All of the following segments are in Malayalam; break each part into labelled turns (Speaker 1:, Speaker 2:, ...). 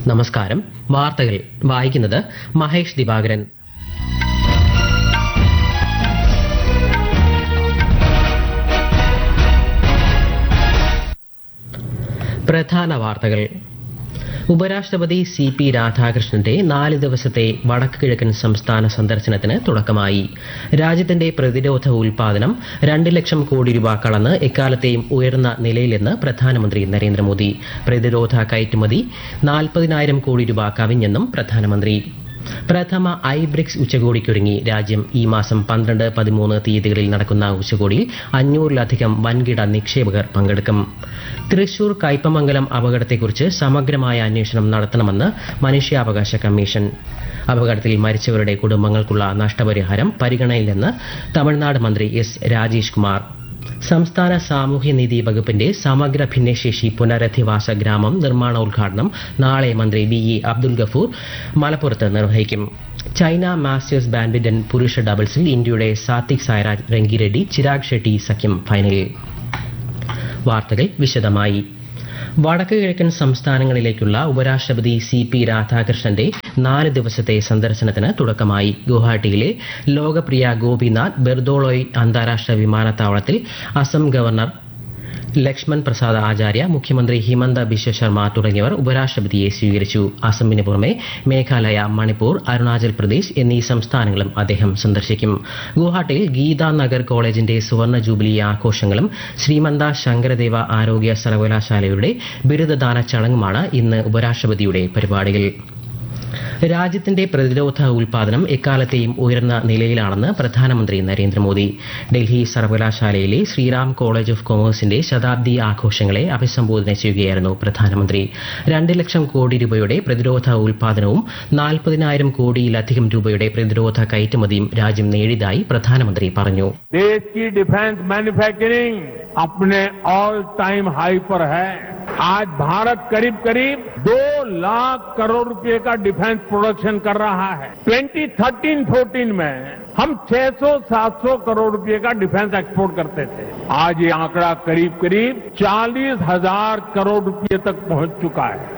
Speaker 1: നമസ്കാരം വാർത്തകൾ വായിക്കുന്നത് മഹേഷ് ദിവാകരൻ പ്രധാന വാർത്തകൾ ഉപരാഷ്ട്രപതി സി പി രാധാകൃഷ്ണന്റെ നാല് ദിവസത്തെ വടക്ക് കിഴക്കൻ സംസ്ഥാന സന്ദർശനത്തിന് തുടക്കമായി രാജ്യത്തിന്റെ പ്രതിരോധ ഉൽപാദനം രണ്ട് ലക്ഷം കോടി രൂപ കടന്ന് എക്കാലത്തെയും ഉയർന്ന നിലയിലെന്ന് പ്രധാനമന്ത്രി നരേന്ദ്രമോദി പ്രതിരോധ കയറ്റുമതി നാൽപ്പതിനായിരം കോടി രൂപ കവിഞ്ഞെന്നും പ്രധാനമന്ത്രി പ്രഥമ ഐ ബ്രിക്സ് ഉച്ചകോടിക്കൊരുങ്ങി രാജ്യം ഈ മാസം പന്ത്രണ്ട് പതിമൂന്ന് തീയതികളിൽ നടക്കുന്ന ഉച്ചകോടിയിൽ അഞ്ഞൂറിലധികം വൻകിട നിക്ഷേപകർ പങ്കെടുക്കും തൃശൂർ കയ്പമംഗലം അപകടത്തെക്കുറിച്ച് സമഗ്രമായ അന്വേഷണം നടത്തണമെന്ന് മനുഷ്യാവകാശ കമ്മീഷൻ അപകടത്തിൽ മരിച്ചവരുടെ കുടുംബങ്ങൾക്കുള്ള നഷ്ടപരിഹാരം പരിഗണനയിലെന്ന് തമിഴ്നാട് മന്ത്രി എസ് രാജേഷ് കുമാർ സംസ്ഥാന സാമൂഹ്യനീതി വകുപ്പിന്റെ സമഗ്ര ഭിന്നശേഷി പുനരധിവാസ ഗ്രാമം നിർമ്മാണോദ്ഘാടനം നാളെ മന്ത്രി വി ഇ അബ്ദുൽ ഗഫൂർ മലപ്പുറത്ത് നിർവഹിക്കും ചൈന മാസ്റ്റേഴ്സ് ബാഡ്മിന്റൺ പുരുഷ ഡബിൾസിൽ ഇന്ത്യയുടെ സാത്വിക് സായ്രാജ് രംഗിറെഡ്ഡി ചിരാഗ് ഷെട്ടി സഖ്യം ഫൈനലിൽ വാർത്തകൾ വിശദമായി വടക്ക് കിഴക്കൻ സംസ്ഥാനങ്ങളിലേക്കുള്ള ഉപരാഷ്ട്രപതി സി പി രാധാകൃഷ്ണന്റെ നാല് ദിവസത്തെ സന്ദർശനത്തിന് തുടക്കമായി ഗുവാഹട്ടിയിലെ ലോകപ്രിയ ഗോപിനാഥ് ബെർദോളോയ് അന്താരാഷ്ട്ര വിമാനത്താവളത്തിൽ അസം ഗവർണർ ലക്ഷ്മൺ പ്രസാദ് ആചാര്യ മുഖ്യമന്ത്രി ഹിമന്ത ബിശ്വ ശർമ്മ തുടങ്ങിയവർ ഉപരാഷ്ട്രപതിയെ സ്വീകരിച്ചു അസമിന് പുറമെ മേഘാലയ മണിപ്പൂർ അരുണാചൽ പ്രദേശ് എന്നീ സംസ്ഥാനങ്ങളും അദ്ദേഹം സന്ദർശിക്കും ഗുവാഹട്ടിയിൽ ഗീതാ നഗർ കോളേജിന്റെ സുവർണ ജൂബിലി ആഘോഷങ്ങളും ശ്രീമന്ത ശങ്കരദേവ ആരോഗ്യ സർവകലാശാലയുടെ ബിരുദദാന ചടങ്ങുമാണ് ഇന്ന് ഉപരാഷ്ട്രപതിയുടെ പരിപാടികൾ രാജ്യത്തിന്റെ പ്രതിരോധ ഉൽപാദനം എക്കാലത്തെയും ഉയർന്ന നിലയിലാണെന്ന് പ്രധാനമന്ത്രി നരേന്ദ്രമോദി ഡൽഹി സർവകലാശാലയിലെ ശ്രീറാം കോളേജ് ഓഫ് കൊമേഴ്സിന്റെ ശതാബ്ദി ആഘോഷങ്ങളെ അഭിസംബോധന ചെയ്യുകയായിരുന്നു പ്രധാനമന്ത്രി രണ്ട് ലക്ഷം കോടി രൂപയുടെ പ്രതിരോധ ഉൽപാദനവും നാൽപ്പതിനായിരം കോടിയിലധികം രൂപയുടെ പ്രതിരോധ കയറ്റുമതിയും രാജ്യം നേടിയതായി പ്രധാനമന്ത്രി പറഞ്ഞു
Speaker 2: देश की डिफेंस मैन्युफैक्चरिंग अपने ऑल टाइम हाई पर है आज भारत करीब करीब दो लाख करोड़ रुपए का डिफेंस प्रोडक्शन कर रहा है 2013-14 में हम 600-700 करोड़ रुपए का डिफेंस एक्सपोर्ट करते थे आज ये आंकड़ा करीब करीब चालीस हजार करोड़ रुपए तक पहुंच चुका है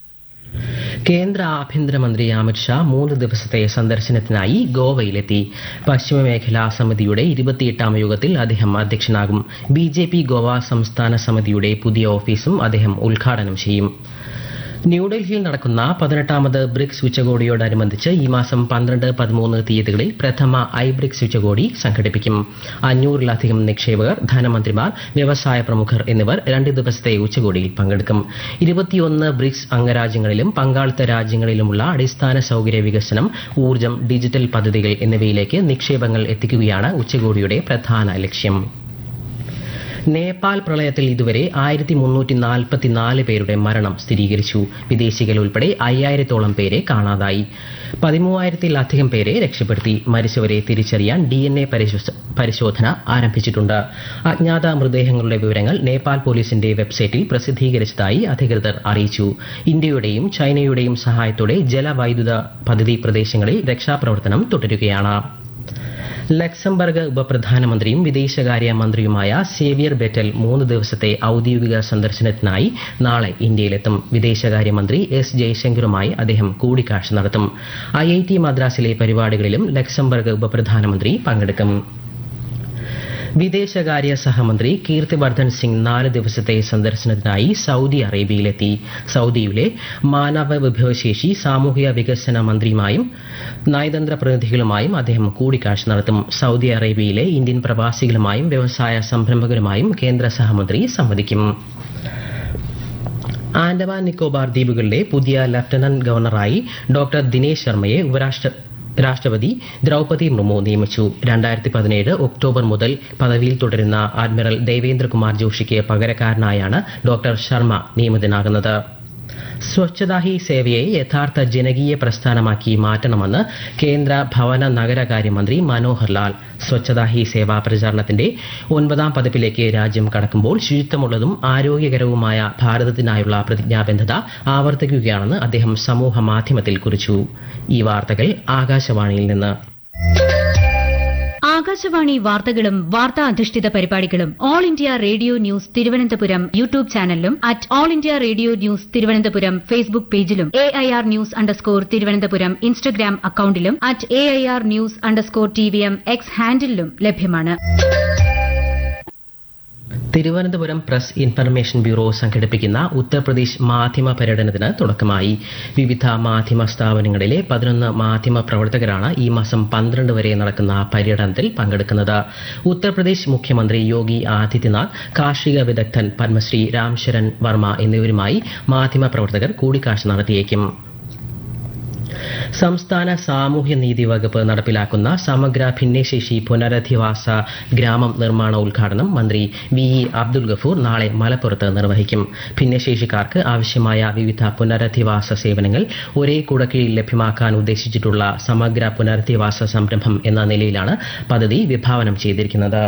Speaker 1: കേന്ദ്ര ആഭ്യന്തരമന്ത്രി അമിത്ഷാ മൂന്ന് ദിവസത്തെ സന്ദർശനത്തിനായി ഗോവയിലെത്തി പശ്ചിമമേഖലാ സമിതിയുടെ ഇരുപത്തിയെട്ടാം യോഗത്തിൽ അദ്ദേഹം അധ്യക്ഷനാകും ബി ജെ പി ഗോവ സംസ്ഥാന സമിതിയുടെ പുതിയ ഓഫീസും അദ്ദേഹം ഉദ്ഘാടനം ചെയ്യും ന്യൂഡൽഹിയിൽ നടക്കുന്ന പതിനെട്ടാമത് ബ്രിക്സ് ഉച്ചകോടിയോടനുബന്ധിച്ച് ഈ മാസം പന്ത്രണ്ട് പതിമൂന്ന് തീയതികളിൽ പ്രഥമ ഐ ബ്രിക്സ് ഉച്ചകോടി സംഘടിപ്പിക്കും അഞ്ഞൂറിലധികം നിക്ഷേപകർ ധനമന്ത്രിമാർ വ്യവസായ പ്രമുഖർ എന്നിവർ രണ്ട് ദിവസത്തെ ഉച്ചകോടിയിൽ പങ്കെടുക്കും ഇരുപത്തിയൊന്ന് ബ്രിക്സ് അംഗരാജ്യങ്ങളിലും പങ്കാളിത്ത രാജ്യങ്ങളിലുമുള്ള അടിസ്ഥാന സൗകര്യ വികസനം ഊർജ്ജം ഡിജിറ്റൽ പദ്ധതികൾ എന്നിവയിലേക്ക് നിക്ഷേപങ്ങൾ എത്തിക്കുകയാണ് ഉച്ചകോടിയുടെ പ്രധാന ലക്ഷ്യം നേപ്പാൾ പ്രളയത്തിൽ ഇതുവരെ ആയിരത്തി മുന്നൂറ്റി നാൽപ്പത്തിനാല് പേരുടെ മരണം സ്ഥിരീകരിച്ചു വിദേശികൾ ഉൾപ്പെടെ അയ്യായിരത്തോളം പേരെ കാണാതായി പതിമൂവായിരത്തിലധികം പേരെ രക്ഷപ്പെടുത്തി മരിച്ചവരെ തിരിച്ചറിയാൻ ഡി എൻ എ പരിശോധന ആരംഭിച്ചിട്ടുണ്ട് അജ്ഞാത മൃതദേഹങ്ങളുടെ വിവരങ്ങൾ നേപ്പാൾ പോലീസിന്റെ വെബ്സൈറ്റിൽ പ്രസിദ്ധീകരിച്ചതായി അധികൃതർ അറിയിച്ചു ഇന്ത്യയുടെയും ചൈനയുടെയും സഹായത്തോടെ ജലവൈദ്യുത പദ്ധതി പ്രദേശങ്ങളിൽ രക്ഷാപ്രവർത്തനം തുടരുകയാണ് ലക്സംബർഗ് ഉപപ്രധാനമന്ത്രിയും വിദേശകാര്യ മന്ത്രിയുമായ സേവിയർ ബെറ്റൽ മൂന്ന് ദിവസത്തെ ഔദ്യോഗിക സന്ദർശനത്തിനായി നാളെ ഇന്ത്യയിലെത്തും വിദേശകാര്യമന്ത്രി എസ് ജയശങ്കറുമായി അദ്ദേഹം കൂടിക്കാഴ്ച നടത്തും ഐ ഐ ടി മദ്രാസിലെ പരിപാടികളിലും ലക്സംബർഗ് ഉപപ്രധാനമന്ത്രി പങ്കെടുക്കും വിദേശകാര്യ സഹമന്ത്രി കീർത്തിവർദ്ധൻ സിംഗ് നാല് ദിവസത്തെ സന്ദർശനത്തിനായി സൗദി അറേബ്യയിലെത്തി സൗദിയിലെ മാനവ വിഭവശേഷി സാമൂഹിക വികസന മന്ത്രിയുമായും നയതന്ത്ര പ്രതിനിധികളുമായും അദ്ദേഹം കൂടിക്കാഴ്ച നടത്തും സൗദി അറേബ്യയിലെ ഇന്ത്യൻ പ്രവാസികളുമായും വ്യവസായ സംരംഭകരുമായും കേന്ദ്ര സഹമന്ത്രി സംവദിക്കും ആൻഡമാൻ നിക്കോബാർ ദ്വീപുകളിലെ പുതിയ ലഫ്റ്റനന്റ് ഗവർണറായി ഡോക്ടർ ദിനേശ് ശർമ്മയെ ഉപരാഷ്ട്ര രാഷ്ട്രപതി ദ്രൗപതി മുർമു നിയമിച്ചു രണ്ടായിരത്തി പതിനേഴ് ഒക്ടോബർ മുതൽ പദവിയിൽ തുടരുന്ന അഡ്മിറൽ ദേവേന്ദ്രകുമാർ ജോഷിക്ക് പകരക്കാരനായാണ് ഡോക്ടർ ശർമ്മ നിയമിതനാകുന്നത് സ്വച്ഛതാ ഹി സേവയെ യഥാർത്ഥ ജനകീയ പ്രസ്ഥാനമാക്കി മാറ്റണമെന്ന് കേന്ദ്ര ഭവന നഗരകാര്യമന്ത്രി മനോഹർ ലാൽ സ്വച്ഛതാ ഹി സേവ പ്രചാരണത്തിന്റെ ഒൻപതാം പതിപ്പിലേക്ക് രാജ്യം കടക്കുമ്പോൾ ശുചിത്വമുള്ളതും ആരോഗ്യകരവുമായ ഭാരതത്തിനായുള്ള പ്രതിജ്ഞാബദ്ധത ആവർത്തിക്കുകയാണെന്ന് അദ്ദേഹം സമൂഹ മാധ്യമത്തിൽ കുറിച്ചു ഈ വാർത്തകൾ ആകാശവാണിയിൽ നിന്ന്
Speaker 3: ആകാശവാണി വാർത്തകളും വാർത്താ അധിഷ്ഠിത പരിപാടികളും All India Radio news Thiruvananthapuram YouTube ചാനലിലും at All India Radio news Thiruvananthapuram Facebook പേജിലും A I R news underscore Thiruvananthapuram Instagram അക്കൌണ്ടിലും at A I R news underscore T V M X ഹാൻഡിലും ലഭ്യമാണ്
Speaker 1: തിരുവനന്തപുരം പ്രസ് ഇൻഫർമേഷൻ ബ്യൂറോ സംഘടിപ്പിക്കുന്ന ഉത്തർപ്രദേശ് മാധ്യമ പര്യടനത്തിന് തുടക്കമായി വിവിധ മാധ്യമ സ്ഥാപനങ്ങളിലെ പതിനൊന്ന് മാധ്യമ പ്രവർത്തകരാണ് ഈ മാസം പന്ത്രണ്ട് വരെ നടക്കുന്ന പര്യടനത്തിൽ പങ്കെടുക്കുന്നത് ഉത്തർപ്രദേശ് മുഖ്യമന്ത്രി യോഗി ആദിത്യനാഥ് കാർഷിക വിദഗ്ധൻ പത്മശ്രീ രാംശരൺ വർമ്മ എന്നിവരുമായി മാധ്യമ പ്രവർത്തകർ കൂടിക്കാഴ്ച നടത്തിയേക്കും സംസ്ഥാന സാമൂഹ്യനീതി വകുപ്പ് നടപ്പിലാക്കുന്ന സമഗ്ര ഭിന്നശേഷി പുനരധിവാസ ഗ്രാമം നിർമ്മാണ ഉദ്ഘാടനം മന്ത്രി വി ഇ അബ്ദുൽ ഗഫൂർ നാളെ മലപ്പുറത്ത് നിർവഹിക്കും ഭിന്നശേഷിക്കാർക്ക് ആവശ്യമായ വിവിധ പുനരധിവാസ സേവനങ്ങൾ ഒരേ കുടക്കീഴിൽ ലഭ്യമാക്കാൻ ഉദ്ദേശിച്ചിട്ടുള്ള സമഗ്ര പുനരധിവാസ സംരംഭം എന്ന നിലയിലാണ് പദ്ധതി വിഭാവനം ചെയ്തിരിക്കുന്നത്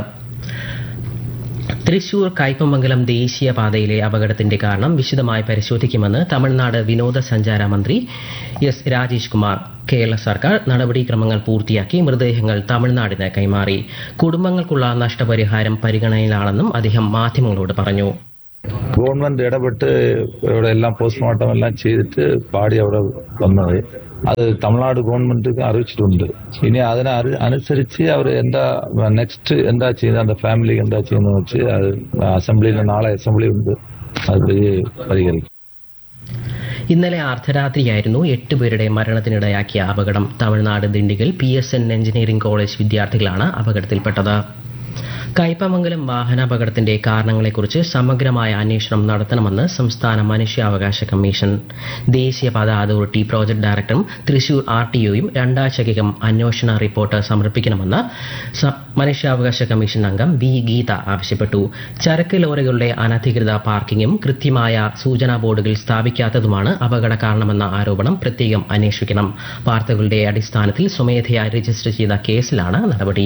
Speaker 1: തൃശൂർ കയ്പമംഗലം ദേശീയപാതയിലെ അപകടത്തിന്റെ കാരണം വിശദമായി പരിശോധിക്കുമെന്ന് തമിഴ്നാട് വിനോദസഞ്ചാര മന്ത്രി എസ് രാജേഷ് കുമാർ കേരള സർക്കാർ നടപടിക്രമങ്ങൾ പൂർത്തിയാക്കി മൃതദേഹങ്ങൾ തമിഴ്നാടിന് കൈമാറി കുടുംബങ്ങൾക്കുള്ള നഷ്ടപരിഹാരം പരിഗണനയിലാണെന്നും അദ്ദേഹം മാധ്യമങ്ങളോട് പറഞ്ഞു
Speaker 4: ഗവൺമെന്റ് ഇടപെട്ട് ഇവിടെ എല്ലാം പോസ്റ്റ്മോർട്ടം എല്ലാം ചെയ്തിട്ട് ബാഡി അവിടെ വന്നത് അത് തമിഴ്നാട് ഗവൺമെന്റിക്ക് അറിയിച്ചിട്ടുണ്ട് ഇനി അതിനെ അറി- അനുസരിച്ച് അവർ എന്താ നെക്സ്റ്റ് എന്താ ചെയ്യുന്നത് அந்த ഫാമിലിക്ക് എന്താ ചെയ്യുന്നത് വെച്ച് അത് അസംബ്ലിയിൽ നാളെ അസംബ്ലി ഉണ്ട് അത് പരിഹരിക്കും
Speaker 1: ഇന്നലെ അർദ്ധരാത്രിയായിരുന്നു എട്ട് പേരുടെ മരണത്തിനിടയാക്കിയ അപകടം Tamil Nadu Dindigul P S N engineering college വിദ്യാർത്ഥികളാണ് അപകടത്തിൽപ്പെട്ടത് കയ്പമംഗലം വാഹനാപകടത്തിന്റെ കാരണങ്ങളെക്കുറിച്ച് സമഗ്രമായ അന്വേഷണം നടത്തണമെന്ന് സംസ്ഥാന മനുഷ്യാവകാശ കമ്മീഷൻ ദേശീയപാത അതോറിറ്റി പ്രോജക്ട് ഡയറക്ടറും തൃശൂർ ആർ ടി ഒയും രണ്ടാഴ്ചയ്ക്കകം അന്വേഷണ റിപ്പോർട്ട് സമർപ്പിക്കണമെന്ന് സ- മനുഷ്യാവകാശ കമ്മീഷൻ അംഗം വി ഗീത ആവശ്യപ്പെട്ടു ചരക്ക് ലോറികളുടെ അനധികൃത പാർക്കിങ്ങും കൃത്യമായ സൂചനാ ബോർഡുകൾ സ്ഥാപിക്കാത്തതുമാണ് അപകട കാരണമെന്ന ആരോപണം പ്രത്യേകം അന്വേഷിക്കണം വാർത്തകളുടെ അടിസ്ഥാനത്തിൽ സ്വമേധയാ രജിസ്റ്റർ ചെയ്ത കേസിലാണ് നടപടി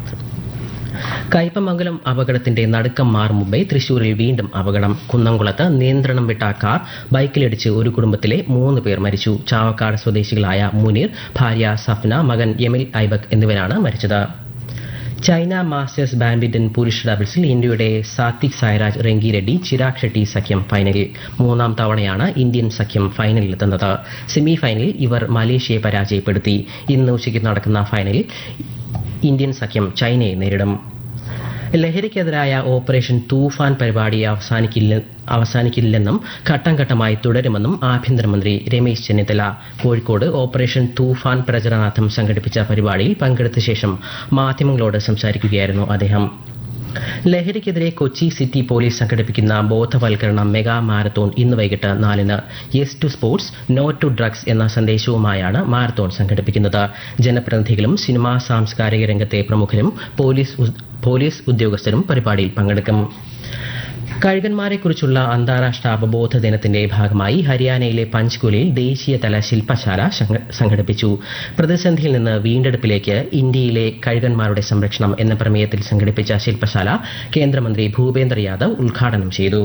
Speaker 1: കയ്പമംഗലം അപകടത്തിന്റെ നടുക്കം മാറും മുമ്പേ തൃശൂരിൽ വീണ്ടും അപകടം കുന്നംകുളത്ത് നിയന്ത്രണം വിട്ട കാർ ബൈക്കിലിടിച്ച് ഒരു കുടുംബത്തിലെ മൂന്ന് പേർ മരിച്ചു ചാവക്കാട് സ്വദേശികളായ മുനീർ ഭാര്യ സഫ്ന മകൻ യമിൽ ഐബക് എന്നിവരാണ് മരിച്ചത് ചൈന മാസ്റ്റേഴ്സ് ബാഡ്മിന്റൺ പുരുഷ ഡബിൾസിൽ ഇന്ത്യയുടെ സാത്വിക് സായ്രാജ് റെങ്കിറെഡ്ഡി ചിരാഗ് ഷെട്ടി സഖ്യം ഫൈനലിൽ മൂന്നാം തവണയാണ് ഇന്ത്യൻ സഖ്യം ഫൈനലിലെത്തുന്നത് സെമി ഫൈനലിൽ ഇവർ മലേഷ്യയെ പരാജയപ്പെടുത്തി ഇന്ന് ഉച്ചയ്ക്ക് നടക്കുന്ന ഫൈനലിൽ ഇന്ത്യൻ സഖ്യം ചൈനയെ നേരിടും ലഹരിക്കെതിരായ ഓപ്പറേഷൻ തൂഫാൻ പരിപാടി അവസാനിക്കില്ല അവസാനിക്കില്ലെന്നും ഘട്ടം ഘട്ടമായി തുടരുമെന്നും ആഭ്യന്തരമന്ത്രി രമേശ് ചെന്നിത്തല കോഴിക്കോട് ഓപ്പറേഷൻ തൂഫാൻ പ്രചരണാർത്ഥം സംഘടിപ്പിച്ച പരിപാടിയിൽ പങ്കെടുത്ത ശേഷം മാധ്യമങ്ങളോട് സംസാരിക്കുകയായിരുന്നു അദ്ദേഹം ലഹരിക്കെതിരെ കൊച്ചി സിറ്റി പോലീസ് സംഘടിപ്പിക്കുന്ന ബോധവൽക്കരണ മെഗാ മാരത്തോൺ ഇന്ന് വൈകിട്ട് നാലിന് yes to sports no to drugs എന്ന സന്ദേശവുമായാണ് മാരത്തോൺ സംഘടിപ്പിക്കുന്നത് ജനപ്രതിനിധികളും സിനിമാ സാംസ്കാരിക രംഗത്തെ പ്രമുഖരും പോലീസ് ഉ- പോലീസ് ഉദ്യോഗസ്ഥരും പരിപാടിയിൽ പങ്കെടുക്കും കഴുകന്മാരെക്കുറിച്ചുള്ള അന്താരാഷ്ട്ര അവബോധ ദിനത്തിന്റെ ഭാഗമായി ഹരിയാനയിലെ പഞ്ച്കുലയിൽ ദേശീയതല ശില്പശാല സംഘ- സംഘടിപ്പിച്ചു പ്രതിസന്ധിയിൽ നിന്ന് വീണ്ടെടുപ്പിലേക്ക് ഇന്ത്യയിലെ കഴുകന്മാരുടെ സംരക്ഷണം എന്ന പ്രമേയത്തിൽ സംഘടിപ്പിച്ച ശില്പശാല കേന്ദ്രമന്ത്രി ഭൂപേന്ദ്ര യാദവ് ഉദ്ഘാടനം ചെയ്തു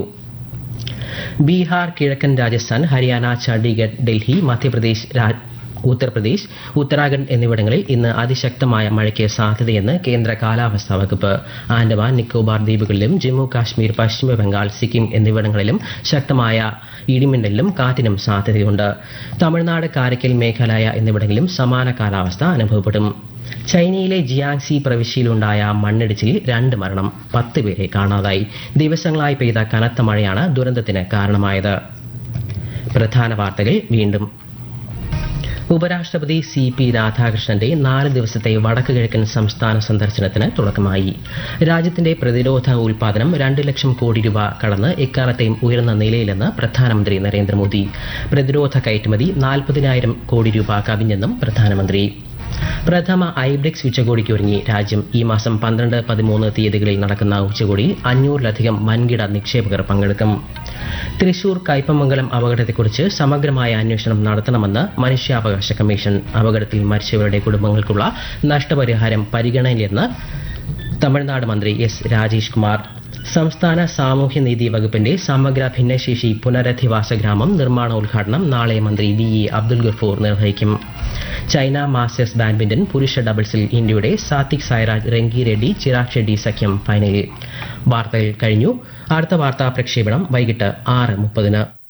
Speaker 1: ബീഹാർ കിഴക്കൻ രാജസ്ഥാൻ ഹരിയാന ചണ്ഡീഗഡ് ഡൽഹി മധ്യപ്രദേശ് രാ- ഉത്തർപ്രദേശ് ഉത്തരാഖണ്ഡ് എന്നിവിടങ്ങളിൽ ഇന്ന് അതിശക്തമായ മഴയ്ക്ക് സാധ്യതയെന്ന് കേന്ദ്ര കാലാവസ്ഥാ വകുപ്പ് ആൻഡമാൻ നിക്കോബാർ ദ്വീപുകളിലും ജമ്മു കാശ്മീർ പശ്ചിമ ബംഗാൾ സിക്കിം എന്നിവിടങ്ങളിലും ശക്തമായ ഇടിമിന്നലിനും കാറ്റിനും സാധ്യതയുണ്ട് തമിഴ്നാട് കാരക്കൽ മേഘാലയ എന്നിവിടങ്ങളിലും സമാന കാലാവസ്ഥ അനുഭവപ്പെടും ചൈനയിലെ ജിയാങ്സി പ്രവിശ്യയിലുണ്ടായ മണ്ണിടിച്ചിലിൽ രണ്ട് മരണം പത്ത് പേരെ കാണാതായി ദിവസങ്ങളായി പെയ്ത കനത്ത മഴയാണ് ദുരന്തത്തിന് കാരണമായത് പ്രധാന വാർത്തകൾ വീണ്ടും ഉപരാഷ്ട്രപതി സി പി രാധാകൃഷ്ണന്റെ നാല് ദിവസത്തെ വടക്ക് കിഴക്കൻ സംസ്ഥാന സന്ദർശനത്തിന് തുടക്കമായി രാജ്യത്തിന്റെ പ്രതിരോധ ഉൽപാദനം രണ്ട് ലക്ഷം കോടി രൂപ കടന്ന് എക്കാലത്തെയും ഉയർന്ന നിലയിലെന്ന് പ്രധാനമന്ത്രി നരേന്ദ്രമോദി പ്രതിരോധ കയറ്റുമതി നാൽപ്പതിനായിരം കോടി രൂപ കവിഞ്ഞെന്നും പ്രധാനമന്ത്രി പ്രഥമ ഐബ്രിക്സ് ഉച്ചകോടിക്ക് ഒരുങ്ങി രാജ്യം ഈ മാസം പന്ത്രണ്ട് പതിമൂന്ന് തീയതികളിൽ നടക്കുന്ന ഉച്ചകോടിയിൽ അഞ്ഞൂറിലധികം വൻകിട നിക്ഷേപകർ പങ്കെടുക്കും തൃശൂർ കയ്പമംഗലം അപകടത്തെക്കുറിച്ച് സമഗ്രമായ അന്വേഷണം നടത്തണമെന്ന് മനുഷ്യാവകാശ കമ്മീഷൻ അപകടത്തിൽ മരിച്ചവരുടെ കുടുംബങ്ങൾക്കുള്ള നഷ്ടപരിഹാരം പരിഗണനയിലെന്ന് തമിഴ്നാട് മന്ത്രി എസ് രാജേഷ് കുമാർ സംസ്ഥാന സാമൂഹ്യനീതി വകുപ്പിന്റെ സമഗ്ര ഭിന്നശേഷി പുനരധിവാസ ഗ്രാമം നിർമ്മാണോദ്ഘാടനം നാളെ മന്ത്രി വി ഇ അബ്ദുൽ ഗഫൂർ നിർവഹിക്കും ചൈന മാസ്റ്റേഴ്സ് ബാഡ്മിന്റൺ പുരുഷ ഡബിൾസിൽ ഇന്ത്യയുടെ സാത്വിക് സായ്രാജ് റെങ്കി റെഡ്ഡി ചിരാഗ് ഷെഡ്ഡി സഖ്യം ഫൈനലിൽ വാർത്തകൾ കഴിഞ്ഞു അടുത്ത വാർത്താ പ്രക്ഷേപണം വൈകിട്ട് ആറ് മുപ്പതിന്